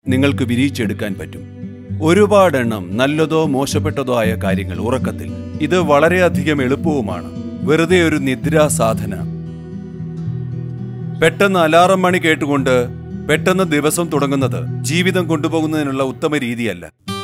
നിങ്ങൾക്ക് വിരിയിച്ചെടുക്കാൻ പറ്റും ഒരുപാടെണ്ണം നല്ലതോ മോശപ്പെട്ടതോ ആയ കാര്യങ്ങൾ ഉറക്കത്തിൽ ഇത് വളരെയധികം എളുപ്പവുമാണ് വെറുതെ ഒരു നിദ്രാ സാധന പെട്ടെന്ന് അലാറം മണി കേട്ടുകൊണ്ട് പെട്ടെന്ന് ദിവസം തുടങ്ങുന്നത് ജീവിതം കൊണ്ടുപോകുന്നതിനുള്ള ഉത്തമ രീതിയല്ല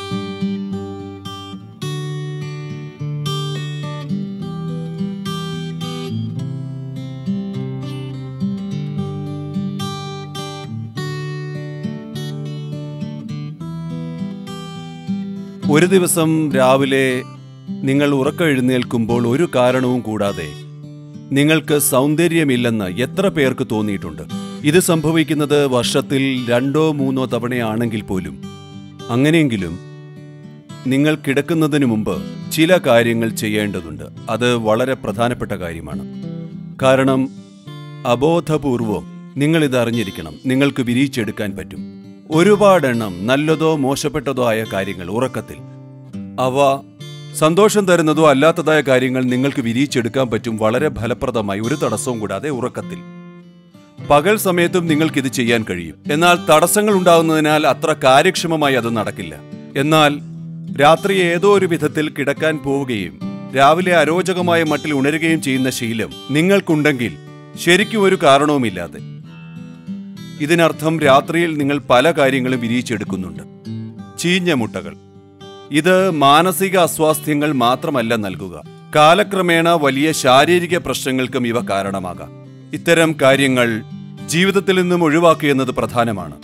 ഒരു ദിവസം രാവിലെ നിങ്ങൾ ഉറക്കം എഴുന്നേൽക്കുമ്പോൾ ഒരു കാരണവും കൂടാതെ നിങ്ങൾക്ക് സൗന്ദര്യമില്ലെന്ന് എത്ര പേർക്ക് തോന്നിയിട്ടുണ്ട് ഇത് സംഭവിക്കുന്നത് വർഷത്തിൽ രണ്ടോ മൂന്നോ തവണയാണെങ്കിൽ പോലും അങ്ങനെയെങ്കിലും നിങ്ങൾ കിടക്കുന്നതിന് മുമ്പ് ചില കാര്യങ്ങൾ ചെയ്യേണ്ടതുണ്ട് അത് വളരെ പ്രധാനപ്പെട്ട കാര്യമാണ് കാരണം അബോധപൂർവം നിങ്ങൾ ഇത് അറിഞ്ഞിരിക്കണം നിങ്ങൾക്ക് വിരിയിച്ചെടുക്കാൻ പറ്റും ഒരുപാടെണ്ണം നല്ലതോ മോശപ്പെട്ടതോ ആയ കാര്യങ്ങൾ ഉറക്കത്തിൽ അവ സന്തോഷം തരുന്നതോ അല്ലാത്തതായ കാര്യങ്ങൾ നിങ്ങൾക്ക് വിരിയിച്ചെടുക്കാൻ പറ്റും വളരെ ഫലപ്രദമായി ഒരു തടസ്സവും കൂടാതെ ഉറക്കത്തിൽ പകൽ സമയത്തും നിങ്ങൾക്ക് ഇത് ചെയ്യാൻ കഴിയും എന്നാൽ തടസ്സങ്ങൾ ഉണ്ടാകുന്നതിനാൽ അത്ര കാര്യക്ഷമമായി അത് നടക്കില്ല എന്നാൽ രാത്രി ഏതോ ഒരു വിധത്തിൽ കിടക്കാൻ പോവുകയും രാവിലെ അരോചകമായ മട്ടിൽ ഉണരുകയും ചെയ്യുന്ന ശീലം നിങ്ങൾക്കുണ്ടെങ്കിൽ ശരിക്കും ഒരു കാരണവുമില്ലാതെ ഇതിനർത്ഥം രാത്രിയിൽ നിങ്ങൾ പല കാര്യങ്ങളും വിരിയിച്ചെടുക്കുന്നുണ്ട് ചീഞ്ഞ മുട്ടകൾ ഇത് മാനസിക അസ്വാസ്ഥ്യങ്ങൾ മാത്രമല്ല നൽകുക കാലക്രമേണ വലിയ ശാരീരിക പ്രശ്നങ്ങൾക്കും ഇവ കാരണമാകാം ഇത്തരം കാര്യങ്ങൾ ജീവിതത്തിൽ നിന്നും ഒഴിവാക്കുകയെന്നത് പ്രധാനമാണ്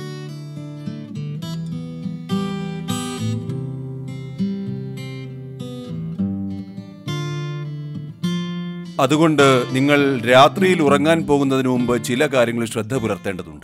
അതുകൊണ്ട് നിങ്ങൾ രാത്രിയിൽ ഉറങ്ങാൻ പോകുന്നതിന് മുമ്പ് ചില കാര്യങ്ങൾ ശ്രദ്ധ പുലർത്തേണ്ടതുണ്ട്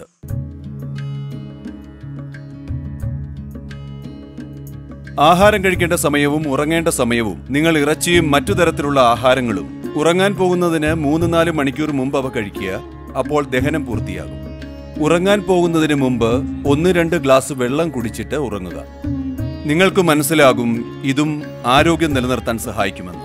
ആഹാരം കഴിക്കേണ്ട സമയവും ഉറങ്ങേണ്ട സമയവും നിങ്ങൾ ഇറച്ചിയും മറ്റു തരത്തിലുള്ള ആഹാരങ്ങളും ഉറങ്ങാൻ പോകുന്നതിന് മൂന്ന് നാല് മണിക്കൂർ മുമ്പ് അവ കഴിക്കുക അപ്പോൾ ദഹനം പൂർത്തിയാകും ഉറങ്ങാൻ പോകുന്നതിന് മുമ്പ് ഒന്ന് രണ്ട് ഗ്ലാസ് വെള്ളം കുടിച്ചിട്ട് ഉറങ്ങുക നിങ്ങൾക്ക് മനസ്സിലാകും ഇതും ആരോഗ്യം നിലനിർത്താൻ സഹായിക്കുമെന്ന്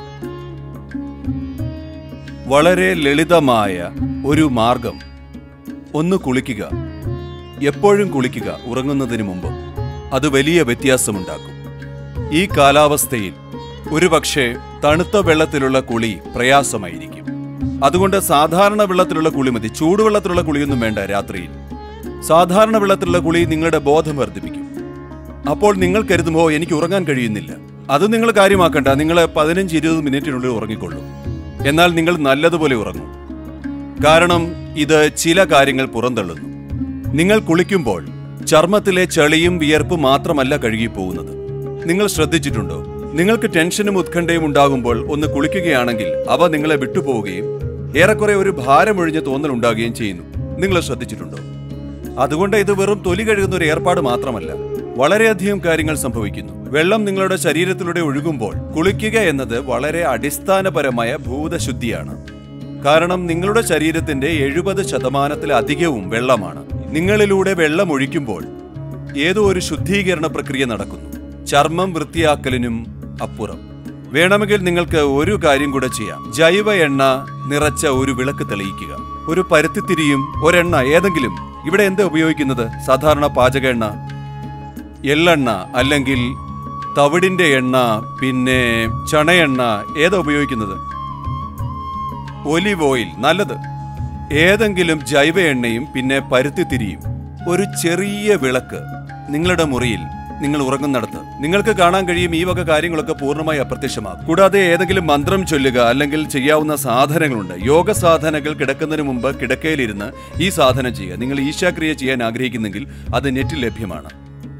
വളരെ ലളിതമായ ഒരു മാർഗം ഒന്ന് കുളിക്കുക എപ്പോഴും കുളിക്കുക ഉറങ്ങുന്നതിന് മുമ്പ് അത് വലിയ വ്യത്യാസമുണ്ടാക്കും ഈ കാലാവസ്ഥയിൽ ഒരുപക്ഷെ തണുത്ത വെള്ളത്തിലുള്ള കുളി പ്രയാസമായിരിക്കും അതുകൊണ്ട് സാധാരണ വെള്ളത്തിലുള്ള കുളി മതി ചൂടുവെള്ളത്തിലുള്ള കുളിയൊന്നും വേണ്ട രാത്രിയിൽ സാധാരണ വെള്ളത്തിലുള്ള കുളി നിങ്ങളുടെ ബോധം വർദ്ധിപ്പിക്കും അപ്പോൾ നിങ്ങൾ കരുതുമോ എനിക്ക് ഉറങ്ങാൻ കഴിയുന്നില്ല അത് നിങ്ങൾ കാര്യമാക്കണ്ട നിങ്ങൾ പതിനഞ്ച് ഇരുപത് മിനിറ്റിനുള്ളിൽ ഉറങ്ങിക്കൊള്ളൂ എന്നാൽ നിങ്ങൾ നല്ലതുപോലെ ഉറങ്ങും കാരണം ഇത് ചില കാര്യങ്ങൾ പുറന്തള്ളുന്നു നിങ്ങൾ കുളിക്കുമ്പോൾ ചർമ്മത്തിലെ ചളിയും വിയർപ്പും മാത്രമല്ല കഴുകിപ്പോകുന്നത് നിങ്ങൾ ശ്രദ്ധിച്ചിട്ടുണ്ടോ നിങ്ങൾക്ക് ടെൻഷനും ഉത്കണ്ഠയും ഉണ്ടാകുമ്പോൾ ഒന്ന് കുളിക്കുകയാണെങ്കിൽ അവ നിങ്ങളെ വിട്ടുപോവുകയും ഏറെക്കുറെ ഒരു ഭാരമൊഴിഞ്ഞ തോന്നൽ ഉണ്ടാകുകയും ചെയ്യുന്നു നിങ്ങൾ ശ്രദ്ധിച്ചിട്ടുണ്ടോ അതുകൊണ്ട് ഇത് വെറും തൊലി കഴുകുന്ന ഒരു ഏർപ്പാട് മാത്രമല്ല വളരെയധികം കാര്യങ്ങൾ സംഭവിക്കുന്നു വെള്ളം നിങ്ങളുടെ ശരീരത്തിലൂടെ ഒഴുകുമ്പോൾ കുളിക്കുക എന്നത് വളരെ അടിസ്ഥാനപരമായ ഭൂതശുദ്ധിയാണ് കാരണം നിങ്ങളുടെ ശരീരത്തിന്റെ എഴുപത് ശതമാനത്തിലധികവും വെള്ളമാണ് നിങ്ങളിലൂടെ വെള്ളം ഒഴിക്കുമ്പോൾ ഏതോ ഒരു ശുദ്ധീകരണ പ്രക്രിയ നടക്കുന്നു ചർമ്മം വൃത്തിയാക്കലിനും അപ്പുറം വേണമെങ്കിൽ നിങ്ങൾക്ക് ഒരു കാര്യം കൂടെ ചെയ്യാം ജൈവ എണ്ണ നിറച്ച ഒരു വിളക്ക് തെളിയിക്കുക ഒരു പരുത്തിത്തിരിയും ഒരെണ്ണ ഏതെങ്കിലും ഇവിടെ എന്താ ഉപയോഗിക്കുന്നത് സാധാരണ പാചക എണ്ണ എള്ളെണ്ണ അല്ലെങ്കിൽ തവിടിന്റെ എണ്ണ പിന്നെ ചണയെണ്ണ ഏതാ ഉപയോഗിക്കുന്നത് ഒലിവ് ഓയിൽ നല്ലത് ഏതെങ്കിലും ജൈവ എണ്ണയും പിന്നെ പരുത്തിത്തിരിയും ഒരു ചെറിയ വിളക്ക് നിങ്ങളുടെ മുറിയിൽ നിങ്ങൾ ഉറങ്ങുന്നിടത്ത് നിങ്ങൾക്ക് കാണാൻ കഴിയും ഈ വക കാര്യങ്ങളൊക്കെ പൂർണ്ണമായി അപ്രത്യക്ഷമാകും കൂടാതെ ഏതെങ്കിലും മന്ത്രം ചൊല്ലുക അല്ലെങ്കിൽ ചെയ്യാവുന്ന സാധനങ്ങളുണ്ട് യോഗ സാധനങ്ങൾ കിടക്കുന്നതിന് മുമ്പ് കിടക്കയിലിരുന്ന് ഈ സാധനം ചെയ്യുക നിങ്ങൾ ഈശാക്രിയ ചെയ്യാൻ ആഗ്രഹിക്കുന്നെങ്കിൽ അത് നെറ്റിൽ ലഭ്യമാണ്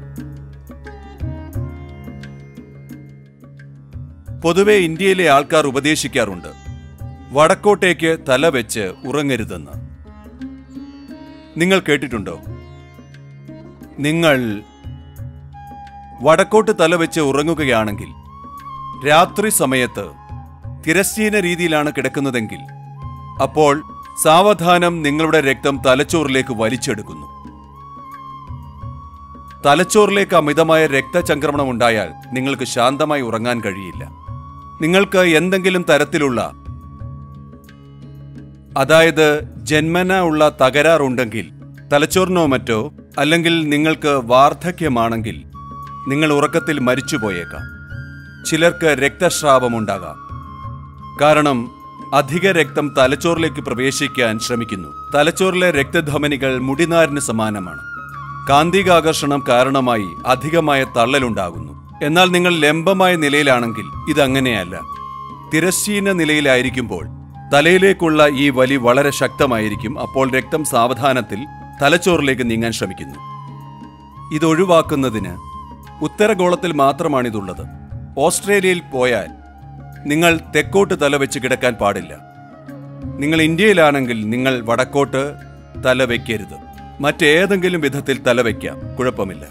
പൊതുവെ ഇന്ത്യയിലെ ആൾക്കാർ ഉപദേശിക്കാറുണ്ട് വടക്കോട്ടേക്ക് തല വെച്ച് ഉറങ്ങരുതെന്ന് നിങ്ങൾ കേട്ടിട്ടുണ്ടോ നിങ്ങൾ വടക്കോട്ട് തല വെച്ച് ഉറങ്ങുകയാണെങ്കിൽ രാത്രി സമയത്ത് തിരശ്ചീന രീതിയിലാണ് കിടക്കുന്നതെങ്കിൽ അപ്പോൾ സാവധാനം നിങ്ങളുടെ രക്തം തലച്ചോറിലേക്ക് വലിച്ചെടുക്കുന്നു തലച്ചോറിലേക്ക് അമിതമായ രക്തചംക്രമണം ഉണ്ടായാൽ നിങ്ങൾക്ക് ശാന്തമായി ഉറങ്ങാൻ കഴിയില്ല നിങ്ങൾക്ക് എന്തെങ്കിലും തരത്തിലുള്ള അതായത് ജന്മന ഉള്ള തകരാറുണ്ടെങ്കിൽ തലച്ചോറിനോ മറ്റോ അല്ലെങ്കിൽ നിങ്ങൾക്ക് വാർദ്ധക്യമാണെങ്കിൽ നിങ്ങൾ ഉറക്കത്തിൽ മരിച്ചുപോയേക്കാം ചിലർക്ക് രക്തസ്രാവമുണ്ടാകാം കാരണം അധിക രക്തം തലച്ചോറിലേക്ക് പ്രവേശിക്കാൻ ശ്രമിക്കുന്നു തലച്ചോറിലെ രക്തധമനികൾ മുടിനാരിന് സമാനമാണ് കാന്തികാകർഷണം കാരണമായി അധികമായ തള്ളലുണ്ടാകുന്നു എന്നാൽ നിങ്ങൾ ലംബമായ നിലയിലാണെങ്കിൽ ഇതങ്ങനെയല്ല തിരശ്ചീന നിലയിലായിരിക്കുമ്പോൾ തലയിലേക്കുള്ള ഈ വലി വളരെ ശക്തമായിരിക്കും അപ്പോൾ രക്തം സാവധാനത്തിൽ തലച്ചോറിലേക്ക് നീങ്ങാൻ ശ്രമിക്കുന്നു ഇത് ഒഴിവാക്കുന്നതിന് ഉത്തരഗോളത്തിൽ മാത്രമാണിതുള്ളത് ഓസ്ട്രേലിയയിൽ പോയാൽ നിങ്ങൾ തെക്കോട്ട് തല വെച്ച് കിടക്കാൻ പാടില്ല നിങ്ങൾ ഇന്ത്യയിലാണെങ്കിൽ നിങ്ങൾ വടക്കോട്ട് തല വയ്ക്കരുത് മറ്റേതെങ്കിലും വിധത്തിൽ തല വയ്ക്കാം കുഴപ്പമില്ല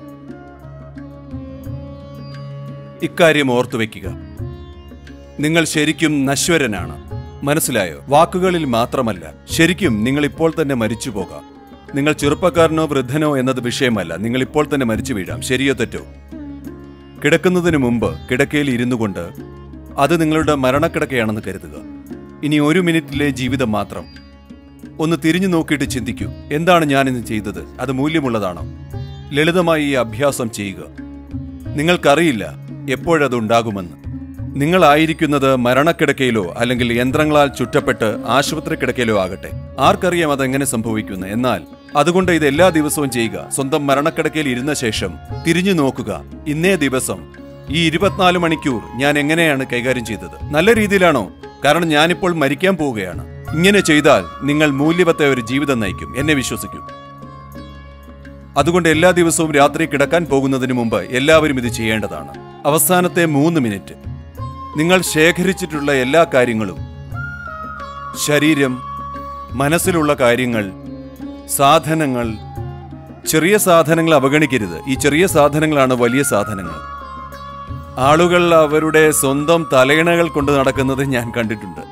ഇക്കാര്യം ഓർത്തു വയ്ക്കുക നിങ്ങൾ ശരിക്കും നശ്വരനാണ് മനസ്സിലായോ വാക്കുകളിൽ മാത്രമല്ല ശരിക്കും നിങ്ങൾ ഇപ്പോൾ തന്നെ മരിച്ചു പോകാം നിങ്ങൾ ചെറുപ്പക്കാരനോ വൃദ്ധനോ എന്നത് വിഷയമല്ല നിങ്ങൾ ഇപ്പോൾ തന്നെ മരിച്ചു വീഴാം ശരിയോ തെറ്റോ കിടക്കുന്നതിന് മുമ്പ് കിടക്കയിൽ ഇരുന്നു കൊണ്ട് അത് നിങ്ങളുടെ മരണക്കിടക്കയാണെന്ന് കരുതുക ഇനി ഒരു മിനിറ്റിലെ ജീവിതം മാത്രം ഒന്ന് തിരിഞ്ഞു നോക്കിയിട്ട് ചിന്തിക്കൂ എന്താണ് ഞാൻ ഇന്ന് ചെയ്തത് അത് മൂല്യമുള്ളതാണോ ലളിതമായി ഈ അഭ്യാസം ചെയ്യുക നിങ്ങൾക്കറിയില്ല എപ്പോഴതുണ്ടാകുമെന്ന് നിങ്ങളായിരിക്കുന്നത് മരണക്കിടക്കയിലോ അല്ലെങ്കിൽ യന്ത്രങ്ങളാൽ ചുറ്റപ്പെട്ട് ആശുപത്രി കിടക്കയിലോ ആകട്ടെ ആർക്കറിയാം അതെങ്ങനെ സംഭവിക്കുന്നു എന്നാൽ അതുകൊണ്ട് ഇത് എല്ലാ ദിവസവും ചെയ്യുക സ്വന്തം മരണക്കിടക്കയിൽ ഇരുന്ന ശേഷം തിരിഞ്ഞു നോക്കുക ഇന്നേ ദിവസം ഈ ഇരുപത്തിനാല് മണിക്കൂർ ഞാൻ എങ്ങനെയാണ് കൈകാര്യം ചെയ്തത് നല്ല രീതിയിലാണോ കാരണം ഞാനിപ്പോൾ മരിക്കാൻ പോവുകയാണ് ഇങ്ങനെ ചെയ്താൽ നിങ്ങൾ മൂല്യവത്ത ഒരു ജീവിതം നയിക്കും എന്നെ വിശ്വസിക്കൂ അതുകൊണ്ട് എല്ലാ ദിവസവും രാത്രി കിടക്കാൻ പോകുന്നതിന് മുമ്പ് എല്ലാവരും ഇത് ചെയ്യേണ്ടതാണ് അവസാനത്തെ മൂന്ന് മിനിറ്റ് നിങ്ങൾ ശേഖരിച്ചിട്ടുള്ള എല്ലാ കാര്യങ്ങളും ശരീരം മനസ്സിലുള്ള കാര്യങ്ങൾ സാധനങ്ങൾ ചെറിയ സാധനങ്ങൾ അവഗണിക്കരുത് ഈ ചെറിയ സാധനങ്ങളാണ് വലിയ സാധനങ്ങൾ ആളുകൾ അവരുടെ സ്വന്തം തലയിണകൾ കൊണ്ട് നടക്കുന്നത് ഞാൻ കണ്ടിട്ടുണ്ട്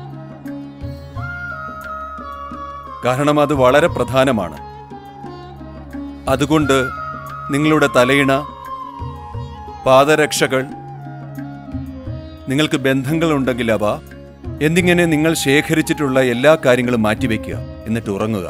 കാരണം അത് വളരെ പ്രധാനമാണ് അതുകൊണ്ട് നിങ്ങളുടെ തലയിണ പാദരക്ഷകൾ നിങ്ങൾക്ക് ബന്ധങ്ങളുണ്ടെങ്കിൽ അവ എന്നിങ്ങനെ നിങ്ങൾ ശേഖരിച്ചിട്ടുള്ള എല്ലാ കാര്യങ്ങളും മാറ്റിവെക്കുക എന്നിട്ട് ഉറങ്ങുക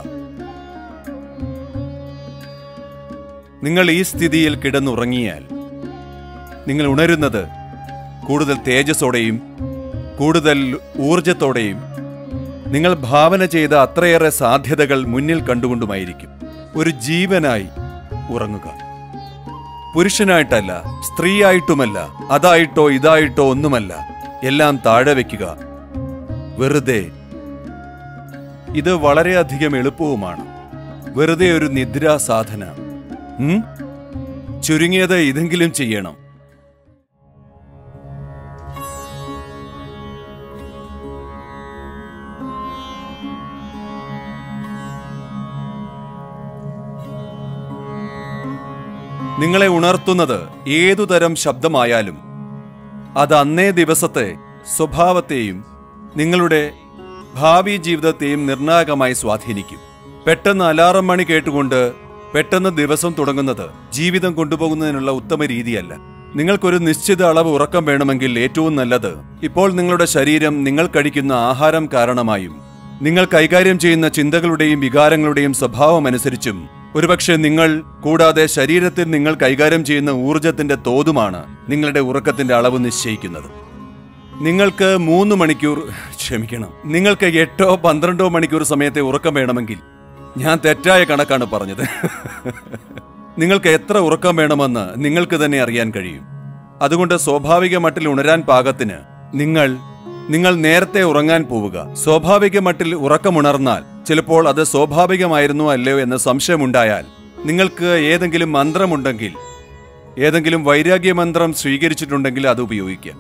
നിങ്ങൾ ഈ സ്ഥിതിയിൽ കിടന്നുറങ്ങിയാൽ നിങ്ങൾ ഉണരുന്നത് കൂടുതൽ തേജസ്സോടെയും കൂടുതൽ ഊർജത്തോടെയും നിങ്ങൾ ഭാവന ചെയ്ത അത്രയേറെ സാധ്യതകൾ മുന്നിൽ കണ്ടുകൊണ്ടുമായിരിക്കും ഒരു ജീവനായി ഉറങ്ങുക പുരുഷനായിട്ടല്ല സ്ത്രീയായിട്ടുമല്ല അതായിട്ടോ ഇതായിട്ടോ ഒന്നുമല്ല എല്ലാം താഴെ വയ്ക്കുക വെറുതെ ഇത് വളരെയധികം എളുപ്പവുമാണ് വെറുതെ ഒരു നിദ്രാ സാധന ഉം? ചുരുങ്ങിയത് ഇതെങ്കിലും ചെയ്യണം നിങ്ങളെ ഉണർത്തുന്നത് ഏതുതരം ശബ്ദമായാലും അത് അന്നേ ദിവസത്തെ സ്വഭാവത്തെയും നിങ്ങളുടെ ഭാവി ജീവിതത്തെയും നിർണായകമായി സ്വാധീനിക്കും പെട്ടെന്ന് അലാറം മണി കേട്ടുകൊണ്ട് പെട്ടെന്ന് ദിവസം തുടങ്ങുന്നത് ജീവിതം കൊണ്ടുപോകുന്നതിനുള്ള ഉത്തമ രീതിയല്ല നിങ്ങൾക്കൊരു നിശ്ചിത അളവ് ഉറക്കം വേണമെങ്കിൽ ഏറ്റവും നല്ലത് ഇപ്പോൾ നിങ്ങളുടെ ശരീരം നിങ്ങൾ കഴിക്കുന്ന ആഹാരം കാരണമായും നിങ്ങൾ കൈകാര്യം ചെയ്യുന്ന ചിന്തകളുടെയും വികാരങ്ങളുടെയും സ്വഭാവം അനുസരിച്ചും ഒരുപക്ഷെ നിങ്ങൾ കൂടാതെ ശരീരത്തിൽ നിങ്ങൾ കൈകാര്യം ചെയ്യുന്ന ഊർജത്തിന്റെ തോതുമാണ് നിങ്ങളുടെ ഉറക്കത്തിന്റെ അളവ് നിശ്ചയിക്കുന്നത് നിങ്ങൾക്ക് മൂന്ന് മണിക്കൂർ ക്ഷമിക്കണം നിങ്ങൾക്ക് എട്ടോ പന്ത്രണ്ടോ മണിക്കൂർ സമയത്തെ ഉറക്കം വേണമെങ്കിൽ ഞാൻ തെറ്റായ കണക്കാണ് പറഞ്ഞത് നിങ്ങൾക്ക് എത്ര ഉറക്കം വേണമെന്ന് നിങ്ങൾക്ക് തന്നെ അറിയാൻ കഴിയും അതുകൊണ്ട് സ്വാഭാവിക മട്ടിൽ ഉണരാൻ പാകത്തിന് നിങ്ങൾ നിങ്ങൾ നേരത്തെ ഉറങ്ങാൻ പോവുക സ്വാഭാവിക മട്ടിൽ ഉറക്കമുണർന്നാൽ ചിലപ്പോൾ അത് സ്വാഭാവികമായിരുന്നോ അല്ലയോ എന്ന സംശയമുണ്ടായാൽ നിങ്ങൾക്ക് ഏതെങ്കിലും മന്ത്രമുണ്ടെങ്കിൽ ഏതെങ്കിലും വൈരാഗ്യ മന്ത്രം സ്വീകരിച്ചിട്ടുണ്ടെങ്കിൽ അത് ഉപയോഗിക്കാം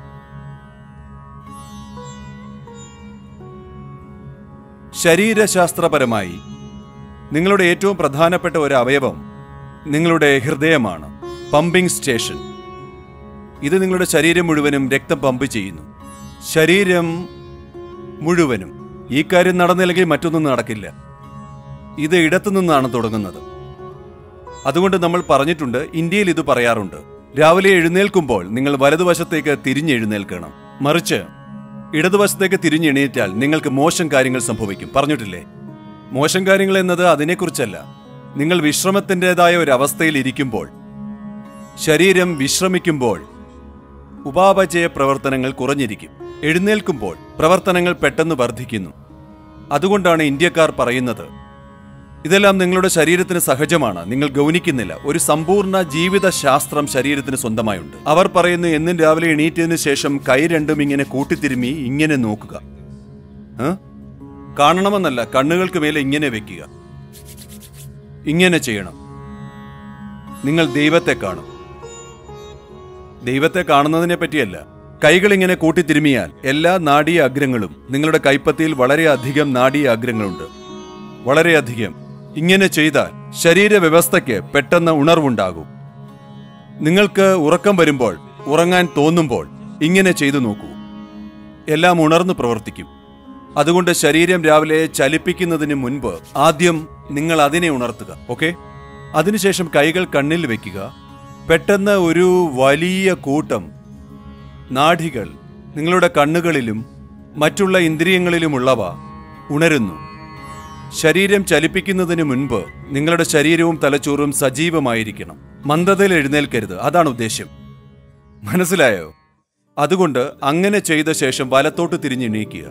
ശരീരശാസ്ത്രപരമായി നിങ്ങളുടെ ഏറ്റവും പ്രധാനപ്പെട്ട ഒരു അവയവം നിങ്ങളുടെ ഹൃദയമാണ് പമ്പിംഗ് സ്റ്റേഷൻ ഇത് നിങ്ങളുടെ ശരീരം മുഴുവനും രക്തം പമ്പ് ചെയ്യുന്നു ശരീരം മുഴുവനും ഈ കാര്യം നടന്നില്ലെങ്കിൽ മറ്റൊന്നും നടക്കില്ല ഇത് ഇടത്തു നിന്നാണ് തുടങ്ങുന്നത് അതുകൊണ്ട് നമ്മൾ പറഞ്ഞിട്ടുണ്ട് ഇന്ത്യയിൽ ഇത് പറയാറുണ്ട് രാവിലെ എഴുന്നേൽക്കുമ്പോൾ നിങ്ങൾ വലതുവശത്തേക്ക് തിരിഞ്ഞെഴുന്നേൽക്കണം മറിച്ച് ഇടതുവശത്തേക്ക് തിരിഞ്ഞെണീറ്റാൽ നിങ്ങൾക്ക് മോശം കാര്യങ്ങൾ സംഭവിക്കും പറഞ്ഞിട്ടില്ലേ മോശം കാര്യങ്ങൾ എന്നത് അതിനെക്കുറിച്ചല്ല നിങ്ങൾ വിശ്രമത്തിൻ്റെതായ ഒരു അവസ്ഥയിൽ ഇരിക്കുമ്പോൾ ശരീരം വിശ്രമിക്കുമ്പോൾ ഉപാപചയ പ്രവർത്തനങ്ങൾ കുറഞ്ഞിരിക്കും എഴുന്നേൽക്കുമ്പോൾ പ്രവർത്തനങ്ങൾ പെട്ടെന്ന് വർദ്ധിക്കുന്നു അതുകൊണ്ടാണ് ഇന്ത്യക്കാർ പറയുന്നത് ഇതെല്ലാം നിങ്ങളുടെ ശരീരത്തിന് സഹജമാണ് നിങ്ങൾ ഗൗനിക്കുന്നില്ല ഒരു സമ്പൂർണ്ണ ജീവിത ശാസ്ത്രം ശരീരത്തിന് സ്വന്തമായുണ്ട് അവർ പറയുന്നു എന്നും രാവിലെ എണീറ്റതിന് ശേഷം കൈ രണ്ടും ഇങ്ങനെ കൂട്ടിത്തിരുമ്മി ഇങ്ങനെ നോക്കുക ഏ? കാണണമെന്നല്ല കണ്ണുകൾക്ക് മേലെ ഇങ്ങനെ വെക്കുക ഇങ്ങനെ ചെയ്യണം നിങ്ങൾ ദൈവത്തെ കാണും ദൈവത്തെ കാണുന്നതിനെ പറ്റിയല്ല കൈകൾ ഇങ്ങനെ കൂട്ടിത്തിരുമിയാൽ എല്ലാ നാഡീയ അഗ്രങ്ങളും നിങ്ങളുടെ കൈപ്പത്തിയിൽ വളരെയധികം നാഡീയ അഗ്രങ്ങളുണ്ട് വളരെയധികം ഇങ്ങനെ ചെയ്താൽ ശരീരവ്യവസ്ഥയ്ക്ക് പെട്ടെന്ന് ഉണർവുണ്ടാകും നിങ്ങൾക്ക് ഉറക്കം വരുമ്പോൾ ഉറങ്ങാൻ തോന്നുമ്പോൾ ഇങ്ങനെ ചെയ്തു നോക്കൂ എല്ലാം ഉണർന്നു പ്രവർത്തിക്കും അതുകൊണ്ട് ശരീരം രാവിലെ ചലിപ്പിക്കുന്നതിന് മുൻപ് ആദ്യം നിങ്ങൾ അതിനെ ഉണർത്തുക ഓക്കെ അതിനുശേഷം കൈകൾ കണ്ണിൽ വെക്കുക പെട്ടെന്ന് ഒരു വലിയ കൂട്ടം നാഡികൾ നിങ്ങളുടെ കണ്ണുകളിലും മറ്റുള്ള ഇന്ദ്രിയങ്ങളിലുമുള്ളവ ഉണരുന്നു ശരീരം ചലിപ്പിക്കുന്നതിന് മുൻപ് നിങ്ങളുടെ ശരീരവും തലച്ചോറും സജീവമായിരിക്കണം മന്ദതയിൽ എഴുന്നേൽക്കരുത് അതാണ് ഉദ്ദേശ്യം മനസ്സിലായോ അതുകൊണ്ട് അങ്ങനെ ചെയ്ത ശേഷം വലത്തോട്ട് തിരിഞ്ഞെണീക്കുക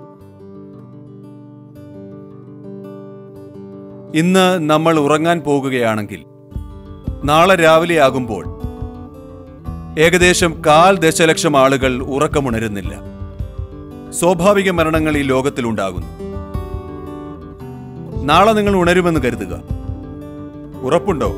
ഇന്ന് നമ്മൾ ഉറങ്ങാൻ പോകുകയാണെങ്കിൽ നാളെ രാവിലെ ആകുമ്പോൾ ഏകദേശം കാൽ ദശലക്ഷം ആളുകൾ ഉറക്കമുണരുന്നില്ല സ്വാഭാവിക മരണങ്ങൾ ഈ ലോകത്തിലുണ്ടാകുന്നു നാളെ നിങ്ങൾ ഉണരുമെന്ന് കരുതുക ഉറപ്പുണ്ടോ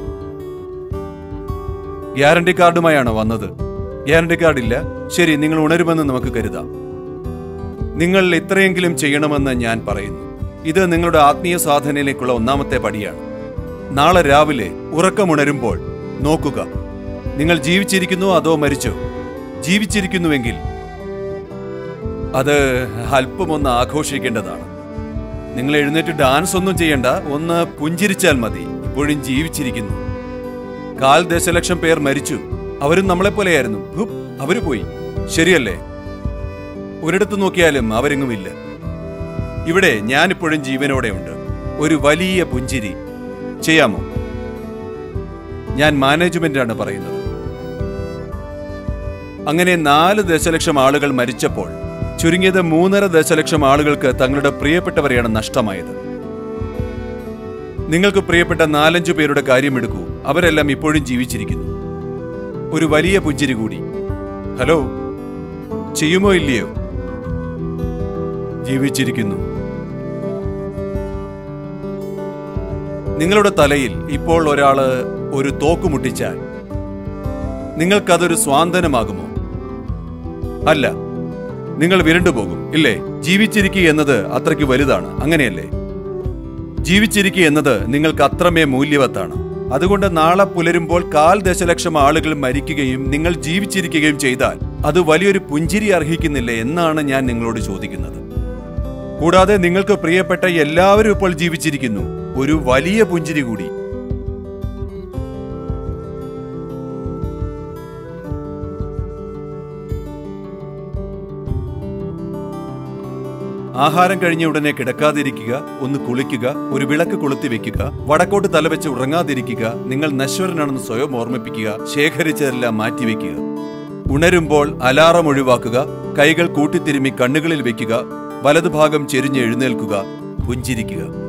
ഗ്യാരണ്ടി കാർഡുമായാണോ വന്നത് ഗ്യാരണ്ടി കാർഡ് ഇല്ല ശരി നിങ്ങൾ ഉണരുമെന്ന് നമുക്ക് കരുതാം നിങ്ങൾ ഇത്രയെങ്കിലും ചെയ്യണമെന്ന് ഞാൻ പറയുന്നു ഇത് നിങ്ങളുടെ ആത്മീയ സാധനയിലേക്കുള്ള ഒന്നാമത്തെ പടിയാണ് നാളെ രാവിലെ ഉറക്കമുണരുമ്പോൾ നോക്കുക നിങ്ങൾ ജീവിച്ചിരിക്കുന്നോ അതോ മരിച്ചോ ജീവിച്ചിരിക്കുന്നുവെങ്കിൽ അത് അല്പമൊന്ന് ആഘോഷിക്കേണ്ടതാണ് നിങ്ങൾ എഴുന്നേറ്റ് ഡാൻസ് ഒന്നും ചെയ്യണ്ട ഒന്ന് പുഞ്ചിരിച്ചാൽ മതി ഇപ്പോഴും ജീവിച്ചിരിക്കുന്നു കാൽ ദശലക്ഷം പേർ മരിച്ചു അവരും നമ്മളെപ്പോലെയായിരുന്നു ഹുപ്പ്, അവര് പോയി ശരിയല്ലേ ഒരിടത്ത് നോക്കിയാലും അവരെങ്ങുമില്ല ഇവിടെ ഞാനിപ്പോഴും ജീവനോടെയുണ്ട് ഒരു വലിയ പുഞ്ചിരി ചെയ്യാമോ ഞാൻ മാനേജ്മെന്റാണ് പറയുന്നത് അങ്ങനെ നാല് ദശലക്ഷം ആളുകൾ മരിച്ചപ്പോൾ ചുരുങ്ങിയത് മൂന്നര ദശലക്ഷം ആളുകൾക്ക് തങ്ങളുടെ പ്രിയപ്പെട്ടവരെയാണ് നഷ്ടമായത് നിങ്ങൾക്ക് പ്രിയപ്പെട്ട നാലഞ്ചു പേരുടെ കാര്യമെടുക്കൂ അവരെല്ലാം ഇപ്പോഴും ജീവിച്ചിരിക്കുന്നു ഒരു വലിയ പുഞ്ചിരി കൂടി ഹലോ ചെയ്യുമോ ഇല്ലയോ ജീവിച്ചിരിക്കുന്നു നിങ്ങളുടെ തലയിൽ ഇപ്പോൾ ഒരാള് ഒരു തോക്ക് മുട്ടിച്ചാൽ നിങ്ങൾക്കതൊരു സ്വാന്തനമാകുമോ അല്ല നിങ്ങൾ വിരണ്ടുപോകും ഇല്ലേ ജീവിച്ചിരിക്കുക എന്നത് അത്രയ്ക്ക് വലുതാണ് അങ്ങനെയല്ലേ ജീവിച്ചിരിക്കുക എന്നത് നിങ്ങൾക്ക് അത്രമേ മൂല്യവത്താണ് അതുകൊണ്ട് നാളെ പുലരുമ്പോൾ കാൽ ദശലക്ഷം ആളുകൾ മരിക്കുകയും നിങ്ങൾ ജീവിച്ചിരിക്കുകയും ചെയ്താൽ അത് വലിയൊരു പുഞ്ചിരി അർഹിക്കുന്നില്ല എന്നാണ് ഞാൻ നിങ്ങളോട് ചോദിക്കുന്നത് കൂടാതെ നിങ്ങൾക്ക് പ്രിയപ്പെട്ട എല്ലാവരും ഇപ്പോൾ ജീവിച്ചിരിക്കുന്നു ഒരു വലിയ പുഞ്ചിരി കൂടി ആഹാരം കഴിഞ്ഞ ഉടനെ കിടക്കാതിരിക്കുക ഒന്ന് കുളിക്കുക ഒരു വിളക്ക് കൊളുത്തി വെക്കുക വടക്കോട്ട് തലവെച്ച് ഉറങ്ങാതിരിക്കുക നിങ്ങൾ നശ്വരനാണെന്ന് സ്വയം ഓർമ്മിപ്പിക്കുക ശേഖരിച്ചതെല്ലാം മാറ്റിവെക്കുക ഉണരുമ്പോൾ അലാറം ഒഴിവാക്കുക കൈകൾ കൂട്ടിത്തിരുമ്മി കണ്ണുകളിൽ വെക്കുക വലതുഭാഗം ചെരിഞ്ഞ് എഴുന്നേൽക്കുക പുഞ്ചിരിക്കുക